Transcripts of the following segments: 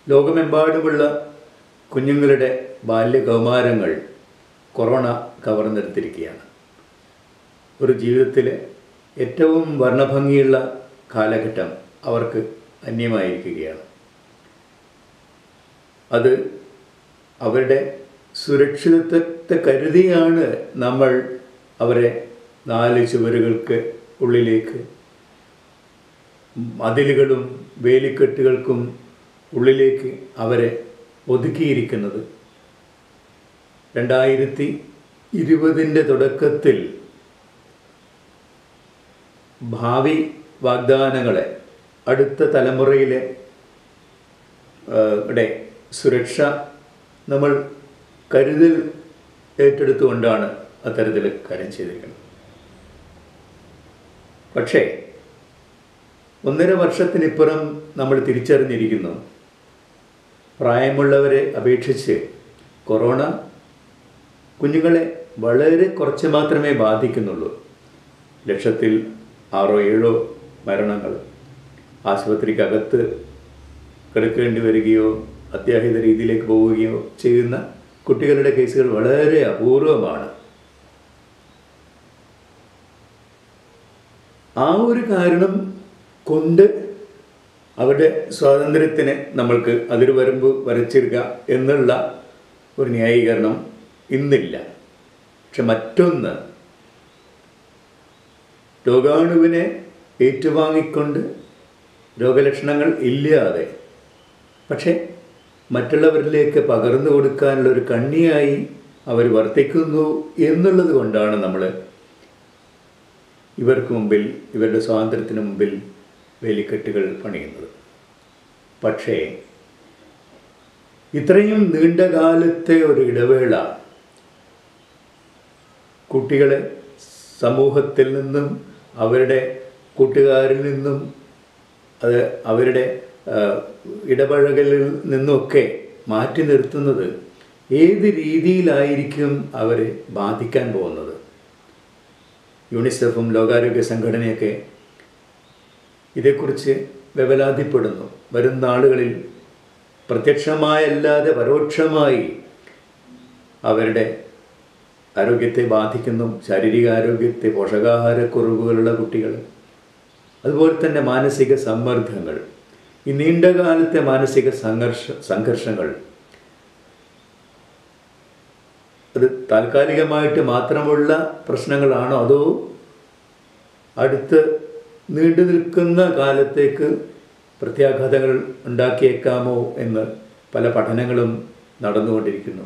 ലോകമെമ്പാടുമുള്ള കുഞ്ഞുങ്ങളുടെ ബാല്യകൗമാരങ്ങൾ കൊറോണ കവർന്നെടുത്തിരിക്കുകയാണ് ഒരു ജീവിതത്തിലെ ഏറ്റവും വർണ്ണഭംഗിയുള്ള കാലഘട്ടം അവർക്ക് അന്യമായിരിക്കുകയാണ് അത് അവരുടെ സുരക്ഷിതത്വത്തെ കരുതിയാണ് നമ്മൾ അവരെ നാല് ചുവരുകൾക്ക് ഉള്ളിലേക്ക് മതിലുകളും വേലിക്കെട്ടുകൾക്കും ഉള്ളിലേക്ക് അവരെ ഒതുക്കിയിരിക്കുന്നത് രണ്ടായിരത്തി ഇരുപതിൻ്റെ തുടക്കത്തിൽ ഭാവി വാഗ്ദാനങ്ങളെ അടുത്ത തലമുറയിലെ ആ, ടെ സുരക്ഷ നമ്മൾ കരുതൽ ഏറ്റെടുത്തുകൊണ്ടാണ് അത്തരത്തിൽ കാര്യം ചെയ്തിരിക്കുന്നത് പക്ഷേ ഒന്നര വർഷത്തിനിപ്പുറം നമ്മൾ തിരിച്ചറിഞ്ഞിരിക്കുന്നു പ്രായമുള്ളവരെ അപേക്ഷിച്ച് കൊറോണ കുഞ്ഞുങ്ങളെ വളരെ കുറച്ച് മാത്രമേ ബാധിക്കുന്നുള്ളൂ ലക്ഷത്തിൽ ആറോ ഏഴോ മരണങ്ങൾ ആശുപത്രിക്കകത്ത് കിടക്കേണ്ടി വരികയോ അത്യാഹിത രീതിയിലേക്ക് പോവുകയോ ചെയ്യുന്ന കുട്ടികളുടെ കേസുകൾ വളരെ അപൂർവമാണ് ആ ഒരു കാരണം കൊണ്ട് അവരുടെ സ്വാതന്ത്ര്യത്തിന് നമ്മൾക്ക് അതിര് വരമ്പ് വരച്ചിടുക എന്നുള്ള ഒരു ന്യായീകരണം ഇന്നില്ല പക്ഷെ മറ്റൊന്ന് രോഗാണുവിനെ ഏറ്റുവാങ്ങിക്കൊണ്ട് രോഗലക്ഷണങ്ങൾ ഇല്ലാതെ പക്ഷേ മറ്റുള്ളവരിലേക്ക് പകർന്നു കൊടുക്കാനുള്ള ഒരു കണ്ണിയായി അവർ വർത്തിക്കുന്നു എന്നുള്ളത് കൊണ്ടാണ് നമ്മൾ ഇവർക്ക് മുമ്പിൽ ഇവരുടെ സ്വാതന്ത്ര്യത്തിന് മുമ്പിൽ വേലിക്കെട്ടുകൾ പണിയുന്നത് പക്ഷേ ഇത്രയും നീണ്ട കാലത്തെ ഒരു ഇടവേള കുട്ടികളെ സമൂഹത്തിൽ നിന്നും അവരുടെ കൂട്ടുകാരിൽ നിന്നും അത് അവരുടെ ആ, ഇടപഴകലിൽ നിന്നൊക്കെ മാറ്റി നിർത്തുന്നത് ഏത് രീതിയിലായിരിക്കും അവരെ ബാധിക്കാൻ പോകുന്നത് യൂണിസെഫും ലോകാരോഗ്യ സംഘടനയൊക്കെ ഇതേക്കുറിച്ച് വ്യവലാതിപ്പെടുന്നു വരും നാളുകളിൽ പ്രത്യക്ഷമായല്ലാതെ പരോക്ഷമായി അവരുടെ ആരോഗ്യത്തെ ബാധിക്കുന്നു ശാരീരിക ആരോഗ്യത്തെ പോഷകാഹാരക്കുറവുകളുള്ള കുട്ടികൾ അതുപോലെ തന്നെ മാനസിക സമ്മർദ്ദങ്ങൾ ഈ നീണ്ടകാലത്തെ മാനസിക സംഘർഷ സംഘർഷങ്ങൾ അത് താൽക്കാലികമായിട്ട് മാത്രമുള്ള പ്രശ്നങ്ങളാണോ അതോ അടുത്ത് നീണ്ടു നിൽക്കുന്ന കാലത്തേക്ക് പ്രത്യാഘാതങ്ങൾ ഉണ്ടാക്കിയേക്കാമോ എന്ന് പല പഠനങ്ങളും നടന്നുകൊണ്ടിരിക്കുന്നു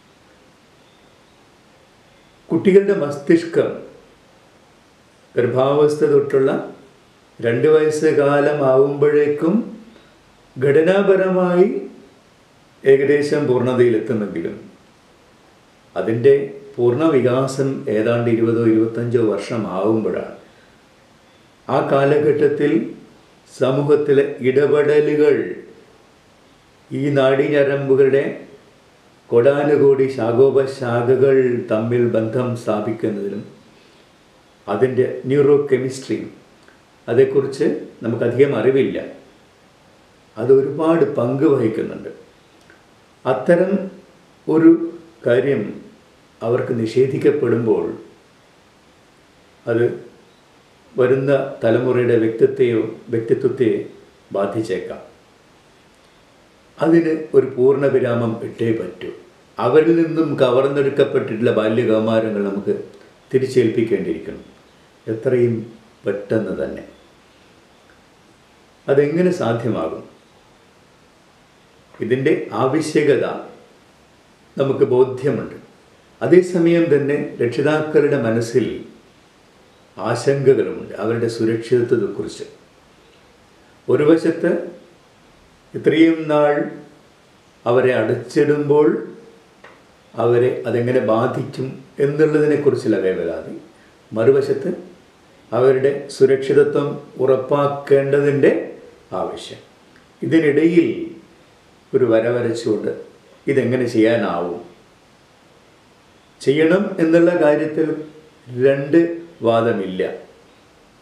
കുട്ടികളുടെ മസ്തിഷ്കം ഗർഭാവസ്ഥ തൊട്ടുള്ള രണ്ട് വയസ്സ് കാലമാവുമ്പോഴേക്കും ഘടനാപരമായി ഏകദേശം പൂർണ്ണതയിലെത്തുന്നെങ്കിലും അതിൻ്റെ പൂർണ്ണ വികാസം ഏതാണ്ട് ഇരുപതോ ഇരുപത്തഞ്ചോ വർഷം ആവുമ്പോഴാണ് ആ കാലഘട്ടത്തിൽ സമൂഹത്തിലെ ഇടപെടലുകൾ ഈ നാഡീഞരമ്പുകളുടെ കൊടാനുകൂടി ശാഖോപശാഖകൾ തമ്മിൽ ബന്ധം സ്ഥാപിക്കുന്നതിലും അതിൻ്റെ ന്യൂറോ കെമിസ്ട്രി അതേക്കുറിച്ച് നമുക്കധികം അറിവില്ല അത് ഒരുപാട് പങ്ക് വഹിക്കുന്നുണ്ട് അത്തരം ഒരു കാര്യം അവർക്ക് നിഷേധിക്കപ്പെടുമ്പോൾ അത് വരുന്ന തലമുറയുടെ വ്യക്തിത്വയോ വ്യക്തിത്വത്തെ ബാധിച്ചേക്കാം അതിന് ഒരു പൂർണ്ണ വിരാമം ഇട്ടേ പറ്റൂ അവരിൽ നിന്നും കവർന്നെടുക്കപ്പെട്ടിട്ടുള്ള ബാല്യകൗമാരങ്ങൾ നമുക്ക് തിരിച്ചേൽപ്പിക്കേണ്ടിയിരിക്കണം എത്രയും പെട്ടെന്ന് തന്നെ അതെങ്ങനെ സാധ്യമാകും ഇതിൻ്റെ ആവശ്യകത നമുക്ക് ബോധ്യമുണ്ട് അതേസമയം തന്നെ രക്ഷിതാക്കളുടെ മനസ്സിൽ ആശങ്കകളുമുണ്ട് അവരുടെ സുരക്ഷിതത്വത്തെക്കുറിച്ച് ഒരു വശത്ത് ഇത്രയും നാൾ അവരെ അടച്ചിടുമ്പോൾ അവരെ അതെങ്ങനെ ബാധിക്കും എന്നുള്ളതിനെക്കുറിച്ചുള്ള വേവലാതി മറുവശത്ത് അവരുടെ സുരക്ഷിതത്വം ഉറപ്പാക്കേണ്ടതിൻ്റെ ആവശ്യം ഇതിനിടയിൽ ഒരു വര വരച്ചുകൊണ്ട് ഇതെങ്ങനെ ചെയ്യാനാവും ചെയ്യണം എന്നുള്ള കാര്യത്തിൽ രണ്ട് വാദമില്ല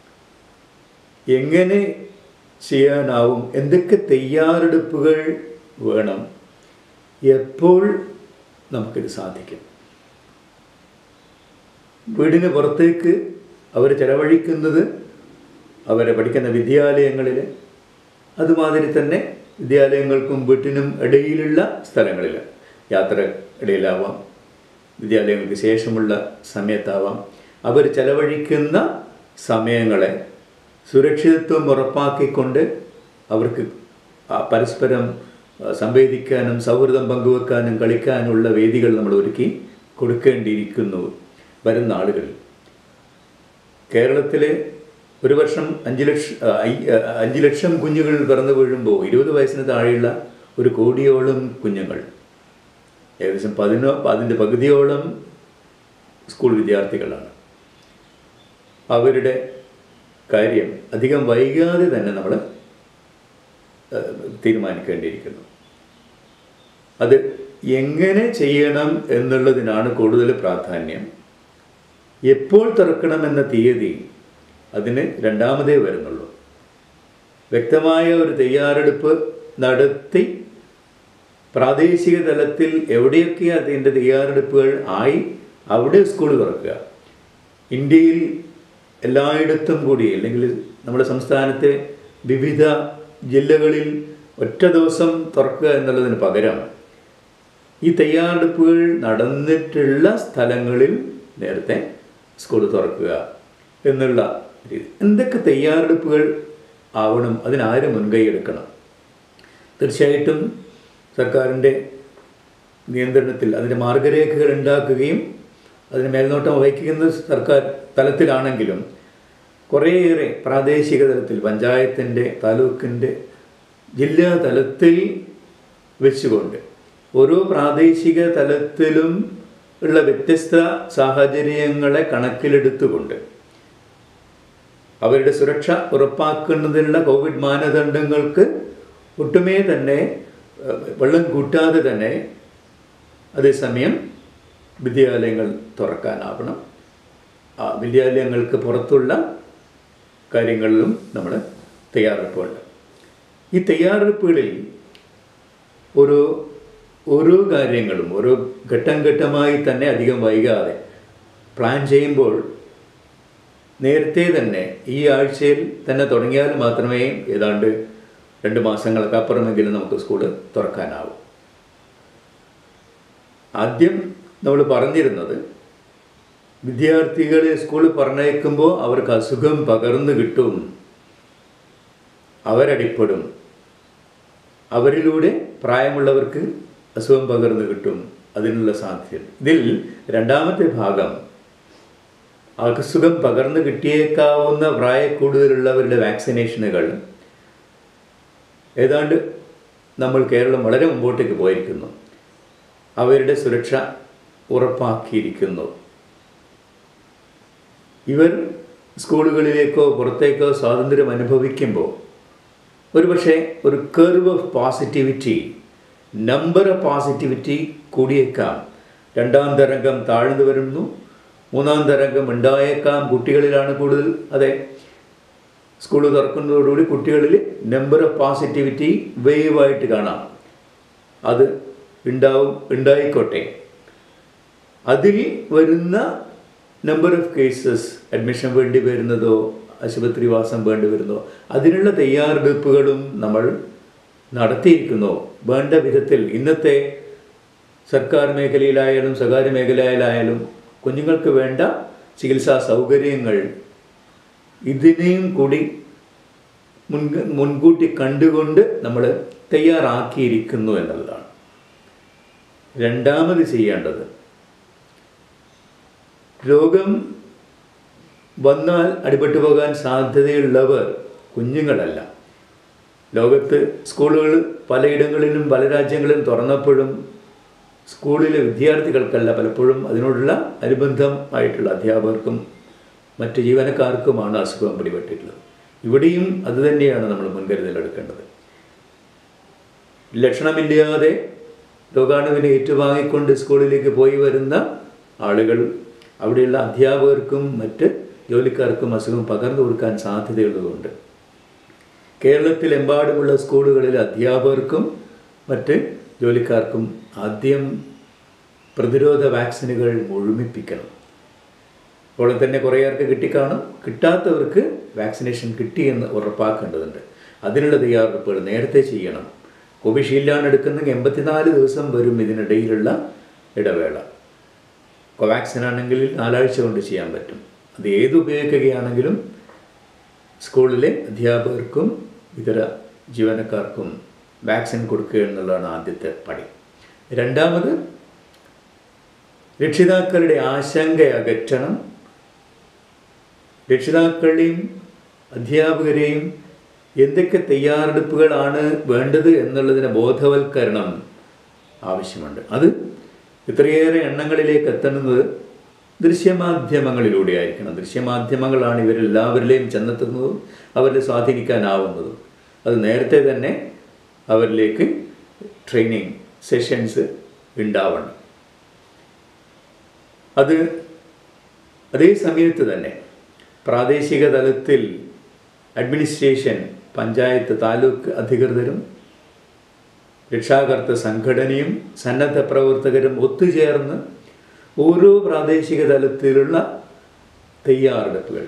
എങ്ങനെ ചെയ്യാനാവും എന്തൊക്കെ തയ്യാറെടുപ്പുകൾ വേണം എപ്പോൾ നമുക്കിത് സാധിക്കും വീടിന് പുറത്തേക്ക് അവർ ചെലവഴിക്കുന്നത് അവരെ പഠിക്കുന്ന വിദ്യാലയങ്ങളിൽ അതുമാതിരി തന്നെ വിദ്യാലയങ്ങൾക്കും വീട്ടിനും ഇടയിലുള്ള സ്ഥലങ്ങളിൽ യാത്ര ഇടയിലാവാം വിദ്യാലയങ്ങൾക്ക് ശേഷമുള്ള സമയത്താവാം അവർ ചെലവഴിക്കുന്ന സമയങ്ങളെ സുരക്ഷിതത്വം ഉറപ്പാക്കിക്കൊണ്ട് അവർക്ക് ആ പരസ്പരം ആ, സംവേദിക്കാനും സൗഹൃദം പങ്കുവെക്കാനും കളിക്കാനുള്ള വേദികൾ നമ്മൾ ഒരുക്കി കൊടുക്കേണ്ടിയിരിക്കുന്നു വരുന്ന ആളുകളിൽ കേരളത്തിലെ ഒരു വർഷം അഞ്ച് ലക്ഷം ആ, ഐ- ആ, അഞ്ച് ലക്ഷം കുഞ്ഞുങ്ങൾ പിറന്നു വീഴുമ്പോൾ ഇരുപത് വയസ്സിന് താഴെയുള്ള ഒരു കോടിയോളം കുഞ്ഞുങ്ങൾ ഏകദേശം പതിനോ അതിൻ്റെ പകുതിയോളം സ്കൂൾ വിദ്യാർത്ഥികളാണ് അവരുടെ കാര്യം അധികം വൈകാതെ തന്നെ നമ്മൾ തീരുമാനിക്കേണ്ടിയിരിക്കുന്നു അത് എങ്ങനെ ചെയ്യണം എന്നുള്ളതിനാണ് കൂടുതൽ പ്രാധാന്യം എപ്പോൾ തുറക്കണമെന്ന തീയതി അതിന് രണ്ടാമതേ വരുന്നുള്ളൂ വ്യക്തമായ ഒരു തയ്യാറെടുപ്പ് നടത്തി പ്രാദേശിക തലത്തിൽ എവിടെയൊക്കെ അതിൻ്റെ തയ്യാറെടുപ്പുകൾ ആയി അവിടെ സ്കൂൾ തുറക്കുക ഇന്ത്യയിൽ എല്ലായിടത്തും കൂടി അല്ലെങ്കിൽ നമ്മുടെ സംസ്ഥാനത്തെ വിവിധ ജില്ലകളിൽ ഒറ്റ ദിവസം തുറക്കുക എന്നുള്ളതിന് പകരം ഈ തയ്യാറെടുപ്പുകൾ നടന്നിട്ടുള്ള സ്ഥലങ്ങളിൽ നേരത്തെ സ്കൂൾ തുറക്കുക എന്നുള്ള രീതി എന്തൊക്കെ തയ്യാറെടുപ്പുകൾ ആവണം അതിനാര് മുൻകൈ എടുക്കണം തീർച്ചയായിട്ടും സർക്കാരിൻ്റെ നിയന്ത്രണത്തിൽ അതിൻ്റെ മാർഗരേഖകൾ ഉണ്ടാക്കുകയും അതിന് മേൽനോട്ടം വഹിക്കുന്ന സർക്കാർ തലത്തിലാണെങ്കിലും കുറേയേറെ പ്രാദേശിക തലത്തിൽ പഞ്ചായത്തിൻ്റെ താലൂക്കിൻ്റെ ജില്ലാ തലത്തിൽ വെച്ചുകൊണ്ട് ഓരോ പ്രാദേശിക തലത്തിലും ഉള്ള വ്യത്യസ്ത സാഹചര്യങ്ങളെ കണക്കിലെടുത്തുകൊണ്ട് അവരുടെ സുരക്ഷ ഉറപ്പാക്കുന്നതിനുള്ള കോവിഡ് മാനദണ്ഡങ്ങൾക്ക് ഒട്ടുമേ തന്നെ ഏഹ്, വെള്ളം കൂട്ടാതെ തന്നെ അതേസമയം വിദ്യാലയങ്ങൾ തുറക്കാനാവണം ആ വിദ്യാലയങ്ങൾക്ക് പുറത്തുള്ള കാര്യങ്ങളിലും നമ്മൾ തയ്യാറെടുപ്പുണ്ട് ഈ തയ്യാറെടുപ്പുകളിൽ ഓരോ ഓരോ കാര്യങ്ങളും ഓരോ ഘട്ടം ഘട്ടമായി തന്നെ അധികം വൈകാതെ പ്ലാൻ ചെയ്യുമ്പോൾ നേരത്തെ തന്നെ ഈ ആഴ്ചയിൽ തന്നെ തുടങ്ങിയാൽ മാത്രമേ ഏതാണ്ട് രണ്ട് മാസങ്ങൾക്ക് അപ്പുറമെങ്കിലും നമുക്ക് സ്കൂൾ തുറക്കാനാവൂ ആദ്യം നമ്മൾ പറഞ്ഞിരുന്നത് വിദ്യാർത്ഥികളെ സ്കൂളിൽ പറഞ്ഞയക്കുമ്പോൾ അവർക്ക് അസുഖം പകർന്നു കിട്ടും അവരടിപ്പെടും അവരിലൂടെ പ്രായമുള്ളവർക്ക് അസുഖം പകർന്നു കിട്ടും അതിനുള്ള സാധ്യത ഇതിൽ രണ്ടാമത്തെ ഭാഗം അസുഖം പകർന്നു കിട്ടിയേക്കാവുന്ന പ്രായക്കൂടുതലുള്ളവരുടെ വാക്സിനേഷനുകൾ ഏതാണ്ട് നമ്മൾ കേരളം വളരെ മുമ്പോട്ടേക്ക് പോയിരിക്കുന്നു അവരുടെ സുരക്ഷ ഉറപ്പാക്കിയിരിക്കുന്നു ഇവർ സ്കൂളുകളിലേക്കോ പുറത്തേക്കോ സ്വാതന്ത്ര്യം അനുഭവിക്കുമ്പോൾ ഒരുപക്ഷെ ഒരു curve of positivity number of positivity കൂടിയേക്കാം രണ്ടാം തരംഗം താഴ്ന്നു വരുന്നു മൂന്നാം തരംഗം ഉണ്ടായേക്കാം കുട്ടികളിലാണ് കൂടുതൽ അതെ സ്കൂൾ തുറക്കുന്നതോടുകൂടി കുട്ടികളിൽ നമ്പർ ഓഫ് പോസിറ്റിവിറ്റി വേവായിട്ട് കാണാം അത് ഉണ്ടാവും ഉണ്ടായിക്കോട്ടെ അതിൽ വരുന്ന നമ്പർ ഓഫ് കേസസ് അഡ്മിഷൻ വേണ്ടി വരുന്നതോ ആശുപത്രിവാസം വേണ്ടി വരുന്നതോ അതിനുള്ള തയ്യാറെടുപ്പുകളും നമ്മൾ നടത്തിയിരിക്കുന്നു വേണ്ട വിധത്തിൽ ഇന്നത്തെ സർക്കാർ മേഖലയിലായാലും സ്വകാര്യ മേഖലയിലായാലും കുഞ്ഞുങ്ങൾക്ക് വേണ്ട ചികിത്സാ സൗകര്യങ്ങൾ ഇതിനെയും കൂടി മുൻ മുൻകൂട്ടി കണ്ടുകൊണ്ട് നമ്മൾ തയ്യാറാക്കിയിരിക്കുന്നു എന്നുള്ളതാണ് രണ്ടാമത് ചെയ്യേണ്ടത് രോഗം വന്നാൽ അടിപെട്ടു പോകാൻ സാധ്യതയുള്ളവർ കുഞ്ഞുങ്ങളല്ല ലോകത്ത് സ്കൂളുകൾ പലയിടങ്ങളിലും പല രാജ്യങ്ങളിലും തുറന്നപ്പോഴും സ്കൂളിലെ വിദ്യാർത്ഥികൾക്കല്ല പലപ്പോഴും അതിനോടുള്ള അനുബന്ധം ആയിട്ടുള്ള അധ്യാപകർക്കും മറ്റ് ജീവനക്കാർക്കുമാണ് അസുഖം പിടിപെട്ടിട്ടുള്ളത് ഇവിടെയും അതുതന്നെയാണ് നമ്മൾ മുൻകരുതൽ എടുക്കേണ്ടത് ലക്ഷണമില്ലാതെ രോഗാണുവിനെ ഏറ്റുവാങ്ങിക്കൊണ്ട് സ്കൂളിലേക്ക് പോയി വരുന്ന ആളുകൾ അവിടെയുള്ള അധ്യാപകർക്കും മറ്റ് ജോലിക്കാർക്കും അസുഖം പകർന്നു കൊടുക്കാൻ സാധ്യതയുള്ളതുകൊണ്ട് കേരളത്തിലെമ്പാടുമുള്ള സ്കൂളുകളിലെ അധ്യാപകർക്കും മറ്റ് ജോലിക്കാർക്കും ആദ്യം പ്രതിരോധ വാക്സിനുകൾ മുഴുമിപ്പിക്കണം അപ്പോൾ തന്നെ കുറേ പേർക്ക് കിട്ടിക്കാണും കിട്ടാത്തവർക്ക് വാക്സിനേഷൻ കിട്ടിയെന്ന് ഉറപ്പാക്കേണ്ടതുണ്ട് അതിനുള്ള തയ്യാറെടുപ്പുകൾ നേരത്തെ ചെയ്യണം കോവിഷീൽഡാണ് എടുക്കുന്നെങ്കിൽ എൺപത്തിനാല് ദിവസം വരും ഇതിനിടയിലുള്ള ഇടവേള കോവാക്സിൻ ആണെങ്കിൽ നാലാഴ്ച കൊണ്ട് ചെയ്യാൻ പറ്റും അത് ഏത് ഉപയോഗിക്കുകയാണെങ്കിലും സ്കൂളിലെ അധ്യാപകർക്കും ഇതര ജീവനക്കാർക്കും വാക്സിൻ കൊടുക്കുക എന്നുള്ളതാണ് ആദ്യത്തെ പടി രണ്ടാമത് രക്ഷിതാക്കളുടെ ആശങ്ക അകറ്റണം രക്ഷിതാക്കളെയും അധ്യാപകരെയും എന്തൊക്കെ തയ്യാറെടുപ്പുകളാണ് വേണ്ടത് എന്നുള്ളതിന് ബോധവൽക്കരണം ആവശ്യമുണ്ട് അത് ഇത്രയേറെ എണ്ണങ്ങളിലേക്ക് എത്തുന്നത് ദൃശ്യമാധ്യമങ്ങളിലൂടെ ആയിരിക്കണം ദൃശ്യമാധ്യമങ്ങളാണ് ഇവരെല്ലാവരിലെയും ചെന്നെത്തുന്നതും അവരെ സ്വാധീനിക്കാനാവുന്നതും അത് നേരത്തെ തന്നെ അവരിലേക്ക് ട്രെയിനിങ് സെഷൻസ് ഉണ്ടാവണം അത് അതേ സമയത്ത് തന്നെ പ്രാദേശിക തലത്തിൽ അഡ്മിനിസ്ട്രേഷൻ പഞ്ചായത്ത് താലൂക്ക് അധികൃതരും രക്ഷാകർത്ത സംഘടനയും സന്നദ്ധ പ്രവർത്തകരും ഒത്തുചേർന്ന് ഓരോ പ്രാദേശിക തലത്തിലുള്ള തയ്യാറെടുപ്പുകൾ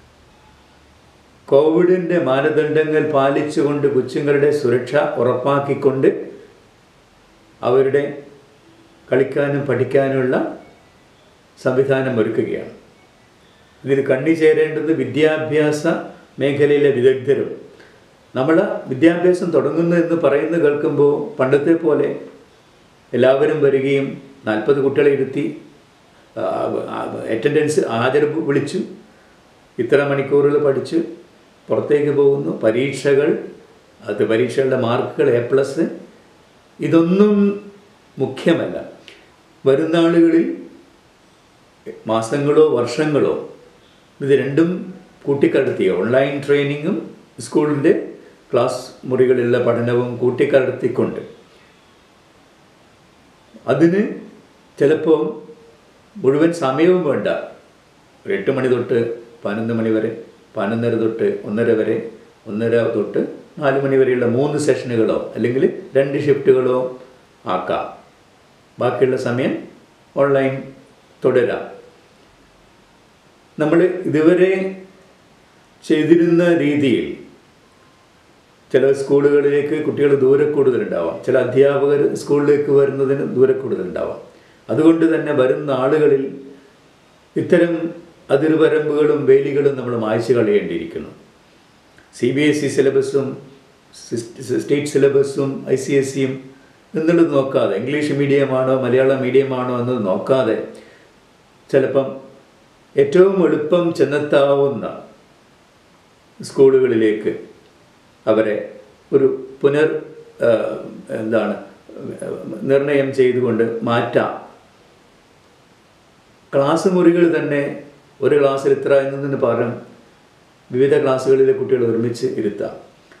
കോവിഡിൻ്റെ മാനദണ്ഡങ്ങൾ പാലിച്ചുകൊണ്ട് കൊച്ചുങ്ങളുടെ സുരക്ഷ ഉറപ്പാക്കിക്കൊണ്ട് അവരുടെ കളിക്കാനും പഠിക്കാനുമുള്ള സംവിധാനം ഒരുക്കുകയാണ് ഇതിൽ കണ്ണി ചേരേണ്ടത് വിദ്യാഭ്യാസ മേഖലയിലെ വിദഗ്ധരും നമ്മൾ വിദ്യാഭ്യാസം തുടങ്ങുന്നു എന്ന് പറയുന്നത് കേൾക്കുമ്പോൾ പണ്ടത്തെ പോലെ എല്ലാവരും വരികയും നാൽപ്പത് കുട്ടികളെ ഇരുത്തി അറ്റൻഡൻസ് ഹാജർ വിളിച്ചു ഇത്ര മണിക്കൂറുകൾ പഠിച്ചു പുറത്തേക്ക് പോകുന്നു പരീക്ഷകൾ അത് പരീക്ഷകളുടെ മാർക്കുകൾ എ പ്ലസ് ഇതൊന്നും മുഖ്യമല്ല വരുന്ന ആളുകളിൽ മാസങ്ങളോ വർഷങ്ങളോ ഇത് രണ്ടും കൂട്ടിക്കലർത്തി ഓൺലൈൻ ട്രെയിനിങ്ങും സ്കൂളിൻ്റെ ക്ലാസ് മുറികളിലുള്ള പഠനവും കൂട്ടിക്കലർത്തിക്കൊണ്ട് അതിന് ചിലപ്പോൾ മുഴുവൻ സമയവും വേണ്ട ഒരു എട്ട് മണി തൊട്ട് പതിനൊന്ന് മണി വരെ പതിനൊന്നര തൊട്ട് ഒന്നര വരെ ഒന്നര തൊട്ട് നാല് മണി വരെയുള്ള മൂന്ന് സെഷനുകളോ അല്ലെങ്കിൽ രണ്ട് ഷിഫ്റ്റുകളോ ആക്കാം ബാക്കിയുള്ള സമയം ഓൺലൈൻ തുടരാം നമ്മൾ ഇതുവരെ ചെയ്തിരുന്ന രീതിയിൽ ചില സ്കൂളുകളിലേക്ക് കുട്ടികൾ ദൂരെ കൂടുതലുണ്ടാവാം ചില അധ്യാപകർ സ്കൂളിലേക്ക് വരുന്നതിന് ദൂരെ കൂടുതലുണ്ടാവാം അതുകൊണ്ട് തന്നെ വരുന്ന ആളുകളിൽ ഇത്തരം അതിർവരമ്പുകളും വേലികളും നമ്മൾ മായ്ച്ചു കളയേണ്ടിയിരിക്കുന്നു സി ബി എസ് ഇ സിലബസും സ്റ്റേറ്റ് സിലബസും ഐ സി എസ് സിയും എന്നുള്ളത് നോക്കാതെ ഇംഗ്ലീഷ് മീഡിയമാണോ മലയാളം മീഡിയമാണോ എന്നത് നോക്കാതെ ചിലപ്പം ഏറ്റവും എളുപ്പം ചെന്നെത്താവുന്ന സ്കൂളുകളിലേക്ക് അവരെ ഒരു പുനർ എന്താണ് നിർണയം ചെയ്തുകൊണ്ട് മാറ്റാം ക്ലാസ് മുറികൾ തന്നെ ഒരു ക്ലാസ്സിൽ ഇത്ര എന്നതിന് പകരം വിവിധ ക്ലാസ്സുകളിലെ കുട്ടികൾ ഒരുമിച്ച് ഇരുത്താം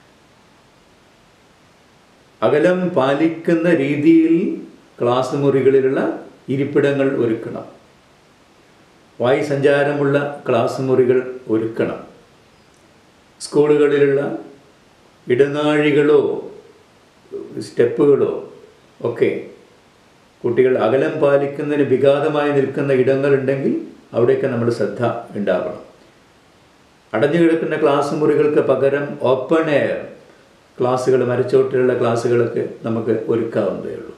അകലം പാലിക്കുന്ന രീതിയിൽ ക്ലാസ് മുറികളിലുള്ള ഇരിപ്പിടങ്ങൾ ഒരുക്കണം വായു സഞ്ചാരമുള്ള ക്ലാസ് മുറികൾ ഒരുക്കണം സ്കൂളുകളിലുള്ള ഇടനാഴികളോ സ്റ്റെപ്പുകളോ ഒക്കെ കുട്ടികൾ അകലം പാലിക്കുന്നതിന് വിഘാതമായി നിൽക്കുന്ന ഇടങ്ങളുണ്ടെങ്കിൽ അവിടെയൊക്കെ നമ്മൾ ശ്രദ്ധ ഉണ്ടാവണം അടഞ്ഞു കിടക്കുന്ന ക്ലാസ് മുറികൾക്ക് പകരം ഓപ്പൺ എയർ ക്ലാസ്സുകൾ മരച്ചോട്ടിലുള്ള ക്ലാസ്സുകളൊക്കെ നമുക്ക് ഒരുക്കാവുന്നതേ ഉള്ളൂ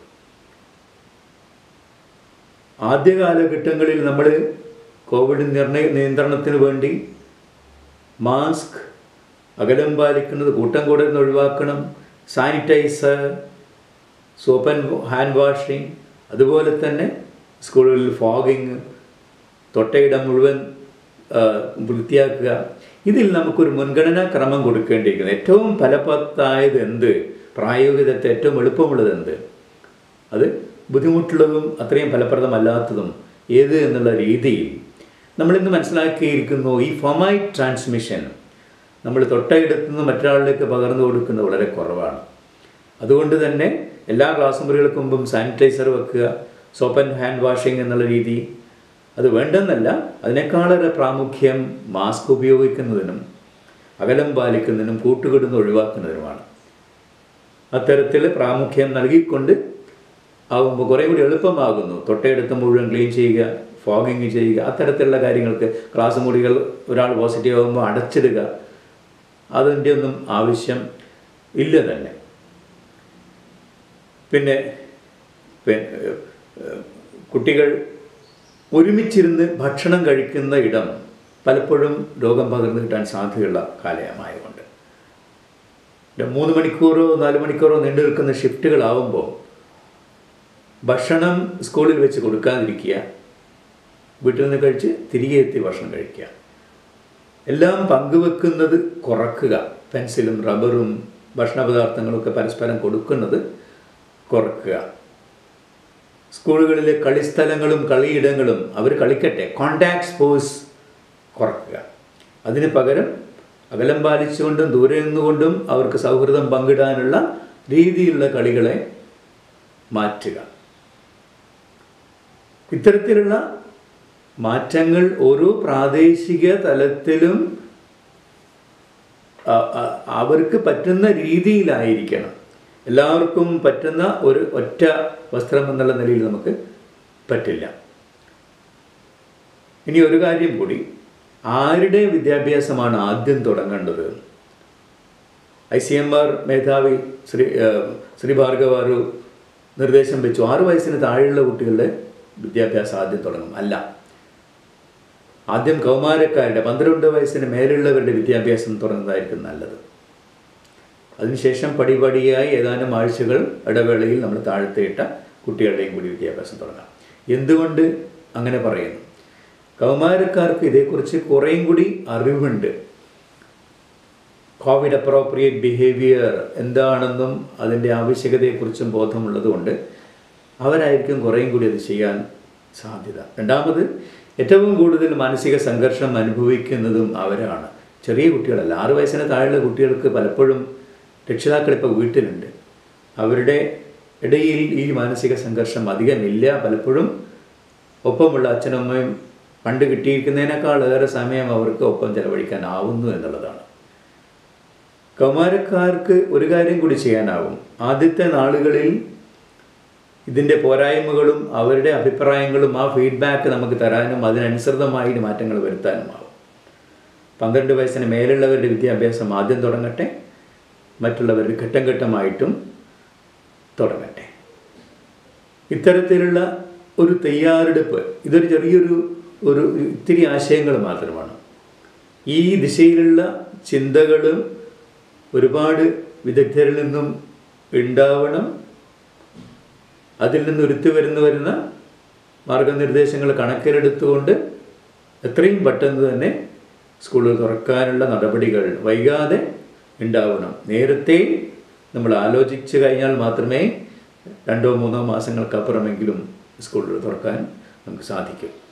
ആദ്യ കാലഘട്ടങ്ങളിൽ നമ്മൾ കോവിഡ് നിർണയ നിയന്ത്രണത്തിന് വേണ്ടി മാസ്ക് അകലം പാലിക്കുന്നത് കൂട്ടം കൂടൽ ഒഴിവാക്കണം sanitiser soap and hand washing അതുപോലെ തന്നെ സ്കൂളുകളിൽ ഫോഗിങ് തൊട്ടയിടം മുഴുവൻ വൃത്തിയാക്കുക ഇതിൽ നമുക്കൊരു മുൻഗണനാ ക്രമം കൊടുക്കേണ്ടിയിരിക്കുന്നു ഏറ്റവും ഫലപ്രദമായത് എന്ത് പ്രായോഗികത്തെ ഏറ്റവും എളുപ്പമുള്ളത് എന്ത് അത് ബുദ്ധിമുട്ടുള്ളതും അത്രയും ഫലപ്രദമല്ലാത്തതും ഏത് എന്നുള്ള രീതിയിൽ നമ്മളിന്ന് മനസ്സിലാക്കിയിരിക്കുന്നു ഈ ഫൊമൈറ്റ് ട്രാൻസ്മിഷൻ നമ്മൾ തൊട്ടയിടത്തു നിന്ന് മറ്റൊരാളിലേക്ക് പകർന്നു കൊടുക്കുന്നത് വളരെ കുറവാണ് അതുകൊണ്ട് തന്നെ എല്ലാ ക്ലാസ് മുറികൾക്ക് മുമ്പും സാനിറ്റൈസർ വെക്കുക സോപ്പ് ആൻഡ് ഹാൻഡ് വാഷിംഗ് എന്നുള്ള രീതി അത് വേണ്ടെന്നല്ല അതിനേക്കാളേറെ പ്രാമുഖ്യം മാസ്ക് ഉപയോഗിക്കുന്നതിനും അകലം പാലിക്കുന്നതിനും കൂട്ടുകെടുന്ന് ഒഴിവാക്കുന്നതിനുമാണ് അത്തരത്തിൽ പ്രാമുഖ്യം നൽകിക്കൊണ്ട് ആകുമ്പോൾ കുറേ കൂടി എളുപ്പമാകുന്നു തൊട്ടയെടുത്ത് മുഴുവൻ ക്ലീൻ ചെയ്യുക ഫോഗിങ് ചെയ്യുക അത്തരത്തിലുള്ള കാര്യങ്ങൾക്ക് ക്ലാസ് മുറികൾ ഒരാൾ പോസിറ്റീവ് ആകുമ്പോൾ അടച്ചിടുക അതിൻ്റെ ഒന്നും ആവശ്യം ഇല്ല തന്നെ പിന്നെ പിന്നെ ഏഹ്, കുട്ടികൾ ഒരുമിച്ചിരുന്ന് ഭക്ഷണം കഴിക്കുന്ന ഇടം പലപ്പോഴും രോഗം പകർന്നു കിട്ടാൻ സാധ്യതയുള്ള കാലയമായതുകൊണ്ട് ഒരു മൂന്ന് മണിക്കൂറോ നാല് മണിക്കൂറോ നീണ്ടു നിൽക്കുന്ന ഷിഫ്റ്റുകളാവുമ്പോൾ ഭക്ഷണം സ്കൂളിൽ വെച്ച് കൊടുക്കാതിരിക്കുക വീട്ടിൽ നിന്ന് കഴിച്ച് തിരികെ എത്തി ഭക്ഷണം കഴിക്കുക എല്ലാം പങ്കുവെക്കുന്നത് കുറക്കുക പെൻസിലും റബ്ബറും ഭക്ഷണ പദാർത്ഥങ്ങളൊക്കെ പരസ്പരം കൊടുക്കുന്നത് കുറക്കുക സ്കൂളുകളിലെ കളിസ്ഥലങ്ങളും കളിയിടങ്ങളും അവർ കളിക്കട്ടെ കോണ്ടാക്ട് സ്പോർട്സ് കുറക്കുക അതിന് പകരം അകലം പാലിച്ചുകൊണ്ടും ദൂരെ നിന്നുകൊണ്ടും അവർക്ക് സൗഹൃദം പങ്കിടാനുള്ള രീതിയിലുള്ള കളികളെ മാറ്റുക ഇത്തരത്തിലുള്ള മാറ്റങ്ങൾ ഓരോ പ്രാദേശിക തലത്തിലും അ- അ- അവർക്ക് പറ്റുന്ന രീതിയിലായിരിക്കണം എല്ലാവർക്കും പറ്റുന്ന ഒരു ഒറ്റ വസ്ത്രം എന്നുള്ള നിലയിൽ നമുക്ക് പറ്റില്ല ഇനി ഒരു കാര്യം കൂടി ആരുടെ വിദ്യാഭ്യാസമാണ് ആദ്യം തുടങ്ങേണ്ടത് ഐ സി എം ആർ മേധാവി ശ്രീ ഏഹ്, ശ്രീ ഭാർഗവാറു നിർദ്ദേശം വെച്ചു ആറ് വയസ്സിന് താഴെയുള്ള കുട്ടികളുടെ വിദ്യാഭ്യാസം ആദ്യം തുടങ്ങും അല്ല ആദ്യം കൗമാരക്കാരുടെ പന്ത്രണ്ട് വയസ്സിന് മേലുള്ളവരുടെ വിദ്യാഭ്യാസം തുടങ്ങുന്നതായിരിക്കും നല്ലത് അതിനുശേഷം പടിപടിയായി ഏതാനും ആഴ്ചകൾ ഇടവേളയിൽ നമ്മൾ താഴ്ത്തിയിട്ട കുട്ടികളുടെയും കൂടി വിദ്യാഭ്യാസം തുടങ്ങാം എന്തുകൊണ്ട് അങ്ങനെ പറയുന്നു കൗമാരക്കാർക്ക് ഇതേക്കുറിച്ച് കുറേയും കൂടി അറിവുണ്ട് കോവിഡ് അപ്രോപ്രിയേറ്റ് ബിഹേവിയർ എന്താണെന്നും അതിൻ്റെ ആവശ്യകതയെക്കുറിച്ചും ബോധമുള്ളതുകൊണ്ട് അവരായിരിക്കും കുറേയും കൂടി അത് ചെയ്യാൻ സാധ്യത രണ്ടാമത് ഏറ്റവും കൂടുതൽ മാനസിക സംഘർഷം അനുഭവിക്കുന്നതും അവരാണ് ചെറിയ കുട്ടികളല്ല ആറ് വയസ്സിന് താഴെയുള്ള കുട്ടികൾക്ക് പലപ്പോഴും രക്ഷിതാക്കൾ ഇപ്പോൾ വീട്ടിലുണ്ട് അവരുടെ ഇടയിൽ ഈ മാനസിക സംഘർഷം അധികമില്ല പലപ്പോഴും ഒപ്പമുള്ള അച്ഛനും അമ്മയും പണ്ട് കിട്ടിയിരിക്കുന്നതിനേക്കാൾ ഏറെ സമയം അവർക്ക് ഒപ്പം ചെലവഴിക്കാനാവുന്നു എന്നുള്ളതാണ് കൗമാരക്കാർക്ക് ഒരു കാര്യം കൂടി ചെയ്യാനാവും ആദ്യത്തെ നാളുകളിൽ ഇതിൻ്റെ പോരായ്മകളും അവരുടെ അഭിപ്രായങ്ങളും ആ ഫീഡ്ബാക്ക് നമുക്ക് തരാനും അതിനനുസൃതമായി മാറ്റങ്ങൾ വരുത്താനുമാവും പന്ത്രണ്ട് വയസ്സിന് മേലുള്ളവരുടെ വിദ്യാഭ്യാസം ആദ്യം തുടങ്ങട്ടെ മറ്റുള്ളവരുടെ ഘട്ടം ഘട്ടമായിട്ടും തുടങ്ങട്ടെ ഇത്തരത്തിലുള്ള ഒരു തയ്യാറെടുപ്പ് ഇതൊരു ചെറിയൊരു ഒരു ഇത്തിരി ആശയങ്ങൾ മാത്രമാണ് ഈ ദിശയിലുള്ള ചിന്തകളും ഒരുപാട് വിദഗ്ധരിൽ നിന്നും ഉണ്ടാവണം അതിൽ നിന്ന് ഉരുത്തി വരുന്ന വരുന്ന മാർഗനിർദ്ദേശങ്ങൾ കണക്കിലെടുത്തുകൊണ്ട് എത്രയും പെട്ടെന്ന് തന്നെ സ്കൂളുകൾ തുറക്കാനുള്ള നടപടികൾ വൈകാതെ ഉണ്ടാവണം നേരത്തെ നമ്മൾ ആലോചിച്ച് കഴിഞ്ഞാൽ മാത്രമേ രണ്ടോ മൂന്നോ മാസങ്ങൾക്കപ്പുറമെങ്കിലും സ്കൂളുകൾ തുറക്കാൻ നമുക്ക് സാധിക്കും